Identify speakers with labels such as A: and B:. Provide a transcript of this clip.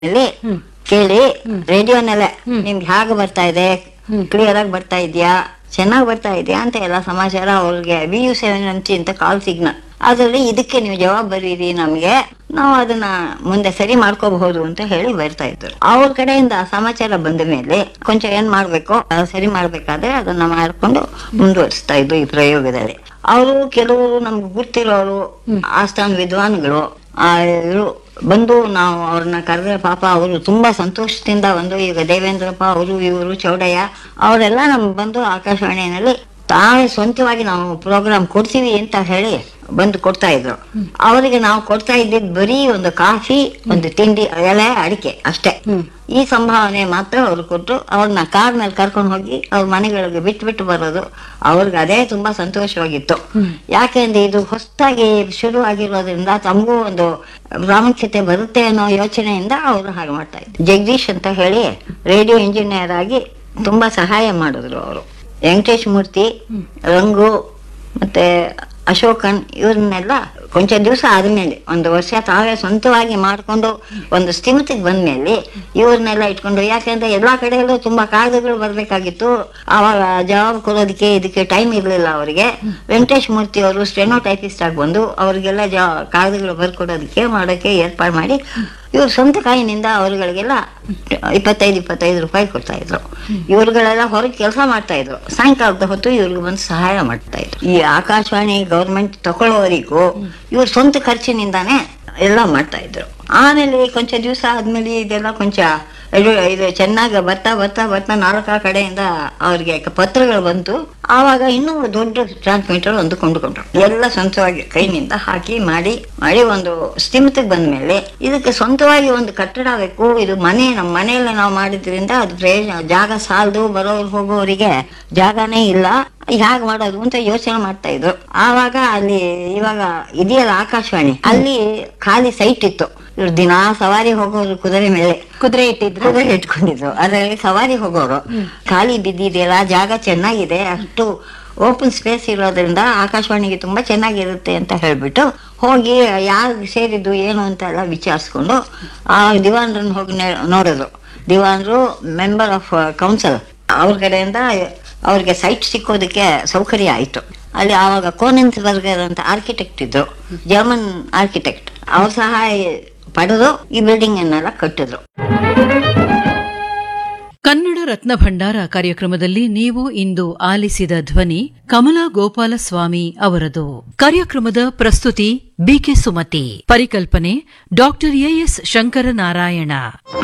A: ಇಲ್ಲಿ ಕೇಳಿ ರೇಡಿಯೋನಲ್ಲೇ ನಿಮ್ಗೆ ಹೇಗೆ ಬರ್ತಾ ಇದೆ ಕ್ಲಿಯರ್ ಆಗಿ ಬರ್ತಾ ಇದೆಯಾ ಚೆನ್ನಾಗಿ ಬರ್ತಾ ಇದೆಯಾ ಅಂತ ಎಲ್ಲ ಸಮಾಚಾರ ಅವ್ರಿಗೆ ವಿ ಯು ಸೆವೆನ್ ಅಂಚಿ ಅಂತ ಕಾಲ್ ಸಿಗ್ನಲ್ ಅದರಲ್ಲಿ ಇದಕ್ಕೆ ನೀವು ಜವಾಬ್ ಬರೀರಿ ನಮ್ಗೆ ನಾವು ಅದನ್ನ ಮುಂದೆ ಸರಿ ಮಾಡ್ಕೋಬಹುದು ಅಂತ ಹೇಳಿ ಬರ್ತಾ ಇದ್ರು ಅವ್ರ ಕಡೆಯಿಂದ ಆ ಸಮಾಚಾರ ಬಂದ ಮೇಲೆ ಕೊಂಚ ಏನ್ ಮಾಡ್ಬೇಕು ಅದು ಸರಿ ಮಾಡ್ಬೇಕಾದ್ರೆ ಅದನ್ನ ಮಾಡ್ಕೊಂಡು ಮುಂದುವರಿಸ್ತಾ ಇದ್ರು ಈ ಪ್ರಯೋಗದಲ್ಲಿ ಅವರು ಕೆಲವರು ನಮ್ಗೆ ಗೊತ್ತಿರೋರು ಆಸ್ಥಾನ ವಿದ್ವಾನ್ಗಳು ಆ ಇವ್ರು ಬಂದು ನಾವು ಅವ್ರನ್ನ ಕರೆದ್ರೆ ಪಾಪ ಅವರು ತುಂಬಾ ಸಂತೋಷದಿಂದ ಬಂದು ಈಗ ದೇವೇಂದ್ರಪ್ಪ ಅವರು ಇವರು ಚೌಡಯ್ಯ ಅವರೆಲ್ಲ ನಮ್ಗೆ ಬಂದು ಆಕಾಶವಾಣಿಯಲ್ಲಿ ತಾವೇ ಸ್ವಂತವಾಗಿ ನಾವು ಪ್ರೋಗ್ರಾಮ್ ಕೊಡ್ತೀವಿ ಅಂತ ಹೇಳಿ ಬಂದು ಕೊಡ್ತಾ ಇದ್ರು ಅವರಿಗೆ ನಾವು ಕೊಡ್ತಾ ಇದ್ದಿದ್ ಬರೀ ಒಂದು ಕಾಫಿ ಒಂದು ತಿಂಡಿ ಎಲೆ ಅಡಿಕೆ ಅಷ್ಟೇ ಈ ಸಂಭಾವನೆ ಮಾತ್ರ ಅವ್ರು ಕೊಟ್ಟು ಅವ್ರನ್ನ ಕಾರ್ ಮೇಲೆ ಕರ್ಕೊಂಡು ಹೋಗಿ ಅವ್ರ ಮನೆಗಳಿಗೆ ಬಿಟ್ಟು ಬಿಟ್ಟು ಬರೋದು ಅವ್ರಿಗೆ ಅದೇ ತುಂಬಾ ಸಂತೋಷವಾಗಿತ್ತು ಯಾಕೆಂದ್ರೆ ಇದು ಹೊಸದಾಗಿ ಶುರು ಆಗಿರೋದ್ರಿಂದ ತಮಗೂ ಒಂದು ಪ್ರಾಮುಖ್ಯತೆ ಬರುತ್ತೆ ಅನ್ನೋ ಯೋಚನೆಯಿಂದ ಅವರು ಹಾಗೆ ಮಾಡ್ತಾ ಇದ್ರು ಜಗದೀಶ್ ಅಂತ ಹೇಳಿ ರೇಡಿಯೋ ಇಂಜಿನಿಯರ್ ಆಗಿ ತುಂಬಾ ಸಹಾಯ ಮಾಡಿದ್ರು ಅವರು ವೆಂಕಟೇಶ್ ಮೂರ್ತಿ ರಂಗು ಮತ್ತೆ ಅಶೋಕನ್ ಇವ್ರನ್ನೆಲ್ಲ ಕೊಂಚ ದಿವಸ ಆದ್ಮೇಲೆ ಒಂದು ವರ್ಷ ತಾವೇ ಸ್ವಂತವಾಗಿ ಮಾಡ್ಕೊಂಡು ಒಂದು ಸ್ಥಿಮಿತಿಗೆ ಬಂದ್ಮೇಲೆ ಇವ್ರನ್ನೆಲ್ಲ ಇಟ್ಕೊಂಡು ಯಾಕೆಂದ್ರೆ ಎಲ್ಲಾ ಕಡೆಯಲ್ಲೂ ತುಂಬಾ ಕಾಗದಗಳು ಬರ್ಬೇಕಾಗಿತ್ತು ಆವಾಗ ಜವಾಬ್ ಕೊಡೋದಕ್ಕೆ ಇದಕ್ಕೆ ಟೈಮ್ ಇರ್ಲಿಲ್ಲ ಅವರಿಗೆ ವೆಂಕಟೇಶ್ ಮೂರ್ತಿ ಅವರು ಸ್ಟೆನೋ ಟೈಪಿಸ್ಟ್ ಆಗಿ ಬಂದು ಅವರಿಗೆಲ್ಲ ಜಾ ಕಾಗದಗಳು ಬರ್ಕೊಡೋದಕ್ಕೆ ಮಾಡೋಕೆ ಏರ್ಪಾಡು ಮಾಡಿ ಇವ್ರ ಸ್ವಂತ ಕಾಯಿನಿಂದ ಅವರುಗಳಿಗೆಲ್ಲ ಇಪ್ಪತ್ತೈದು ಇಪ್ಪತ್ತೈದು ರೂಪಾಯಿ ಕೊಡ್ತಾ ಇದ್ರು ಇವ್ರುಗಳೆಲ್ಲ ಹೊರಗೆ ಕೆಲಸ ಮಾಡ್ತಾ ಇದ್ರು ಸಾಯಂಕಾಲದ ಹೊತ್ತು ಇವ್ರಿಗೆ ಬಂದು ಸಹಾಯ ಮಾಡ್ತಾ ಇದ್ರು ಈ ಆಕಾಶವಾಣಿ ಗೌರ್ಮೆಂಟ್ ತಗೊಳ್ಳೋವರಿಗೂ ಇವ್ರ ಸ್ವಂತ ಖರ್ಚಿನಿಂದಾನೇ ಎಲ್ಲ ಮಾಡ್ತಾ ಇದ್ರು ಆಮೇಲೆ ಕೊಂಚ ದಿವಸ ಆದ್ಮೇಲೆ ಇದೆಲ್ಲ ಕೊಂಚ ಇದು ಇದು ಚೆನ್ನಾಗಿ ಬರ್ತಾ ಬರ್ತಾ ಬರ್ತಾ ನಾಲ್ಕು ಕಡೆಯಿಂದ ಅವ್ರಿಗೆ ಪತ್ರಗಳು ಬಂತು ಆವಾಗ ಇನ್ನೂ ದೊಡ್ಡ ಟ್ರಾನ್ಸ್ಮಿಟರ್ ಒಂದು ಕೊಂಡುಕೊಂಡ್ರು ಎಲ್ಲ ಸ್ವಂತವಾಗಿ ಕೈನಿಂದ ಹಾಕಿ ಮಾಡಿ ಮಾಡಿ ಒಂದು ಸ್ಥಿಮಿತಿಗೆ ಬಂದ್ಮೇಲೆ ಇದಕ್ಕೆ ಸ್ವಂತವಾಗಿ ಒಂದು ಕಟ್ಟಡ ಬೇಕು ಇದು ಮನೆ ನಮ್ಮ ಮನೆಯಲ್ಲಿ ನಾವು ಮಾಡಿದ್ರಿಂದ ಅದು ಪ್ರಯೋಜನ ಜಾಗ ಸಾಲದು ಬರೋರು ಹೋಗೋರಿಗೆ ಜಾಗನೇ ಇಲ್ಲ ಹೇಗ್ ಮಾಡೋದು ಅಂತ ಯೋಚನೆ ಮಾಡ್ತಾ ಇದ್ರು ಆವಾಗ ಅಲ್ಲಿ ಇವಾಗ ಇದೆಯಲ್ಲ ಆಕಾಶವಾಣಿ ಅಲ್ಲಿ ಖಾಲಿ ಸೈಟ್ ಇತ್ತು ಇವ್ರು ದಿನಾ ಸವಾರಿ ಹೋಗೋರು ಕುದುರೆ ಮೇಲೆ
B: ಕುದುರೆ ಇಟ್ಟಿದ್ರು
A: ಕುದುರೆ ಇಟ್ಕೊಂಡಿದ್ರು ಅದ್ರಲ್ಲಿ ಸವಾರಿ ಹೋಗೋರು ಖಾಲಿ ಬಿದ್ದಿದೆಯಲ್ಲ ಜಾಗ ಚೆನ್ನಾಗಿದೆ ಅಷ್ಟು ಓಪನ್ ಸ್ಪೇಸ್ ಇರೋದ್ರಿಂದ ಆಕಾಶವಾಣಿಗೆ ತುಂಬಾ ಚೆನ್ನಾಗಿರುತ್ತೆ ಅಂತ ಹೇಳ್ಬಿಟ್ಟು ಹೋಗಿ ಯಾರು ಸೇರಿದ್ದು ಏನು ಅಂತ ಎಲ್ಲ ವಿಚಾರಿಸ್ಕೊಂಡು ಆ ದಿವಾನ್ರನ್ನ ಹೋಗಿ ನೆ- ನೋಡಿದ್ರು ದಿವಾನ್ರು ಮೆಂಬರ್ ಆಫ್ ಕೌನ್ಸಿಲ್ ಅವ್ರ ಕಡೆಯಿಂದ ಅವ್ರಿಗೆ ಸೈಟ್ ಸಿಕ್ಕೋದಕ್ಕೆ ಸೌಕರ್ಯ ಆಯ್ತು ಅಲ್ಲಿ ಆವಾಗ ಕೋನೆನ್ಸ್ ಬರ್ಗರ್ ಅಂತ ಆರ್ಕಿಟೆಕ್ಟ್ ಇದ್ರು ಜರ್ಮನ್ ಆರ್ಕಿಟೆಕ್ಟ್ ಅವ್ರ ಸಹಾಯ ಪಡೆದು ಈ ಬಿಲ್ಡಿಂಗ್ ಅನ್ನೆಲ್ಲ ಕಟ್ಟಿದ್ರು
C: ಕನ್ನಡ ರತ್ನ ಭಂಡಾರ ಕಾರ್ಯಕ್ರಮದಲ್ಲಿ ನೀವು ಇಂದು ಆಲಿಸಿದ ಧ್ವನಿ ಕಮಲಾ ಗೋಪಾಲಸ್ವಾಮಿ ಅವರದು ಕಾರ್ಯಕ್ರಮದ ಪ್ರಸ್ತುತಿ ಬಿಕೆ ಸುಮತಿ ಪರಿಕಲ್ಪನೆ ಡಾಕ್ಟರ್ ಎಎಸ್ ಶಂಕರನಾರಾಯಣ